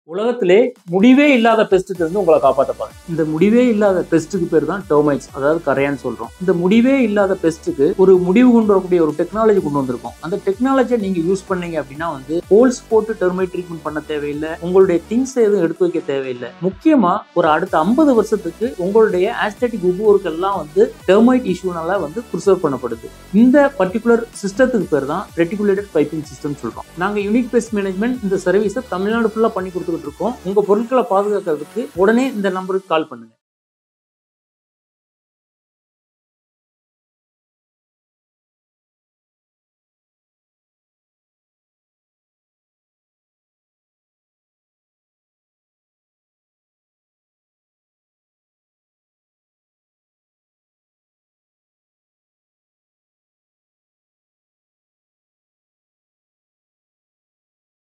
உலகத்திலே முடிவே இல்லாத பெஸ்ட்டுக்கு இருந்து உங்களை காப்பாற்றப்பாங்க இந்த முடிவே இல்லாத பெஸ்ட்டுக்கு பேர் தான் டெர்மைட்ஸ் அதாவது கரையான்னு சொல்றோம் இந்த முடிவே இல்லாத பெஸ்ட்டுக்கு ஒரு முடிவு கொண்டு வரக்கூடிய ஒரு டெக்னாலஜி கொண்டு வந்திருக்கோம் அந்த டெக்னாலஜியை நீங்க யூஸ் பண்ணீங்க அப்படின்னா வந்து ஹோல்ஸ் போட்டு டெர்மைட் ட்ரீட்மெண்ட் பண்ண தேவையில்லை உங்களுடைய திங்ஸ் எதுவும் எடுத்து வைக்க தேவையில்லை முக்கியமா ஒரு அடுத்த ஐம்பது வருஷத்துக்கு உங்களுடைய ஆஸ்தட்டிக் உபுவர்கள்லாம் வந்து டெர்மைட் இஷ்யூனால வந்து ப்ரிசர்வ் பண்ணப்படுது இந்த பர்டிகுலர் சிஸ்டத்துக்கு பேர் தான் ரெட்டிகுலேட்டட் பைப்பிங் சிஸ்டம் சொல்றோம் நாங்க யூனிக் பெஸ்ட் மேனேஜ்மெண்ட் இந்த சர்வீஸை தமிழ்நாடு ஃபுல்லா பண்ணி கொடுத்துக்கிட்டு இருக்கோம் உங்க பொருட்களை பாதுகாக்கிறதுக்கு உடனே இந்த நம்பருக்கு கால் பண்ணுங்க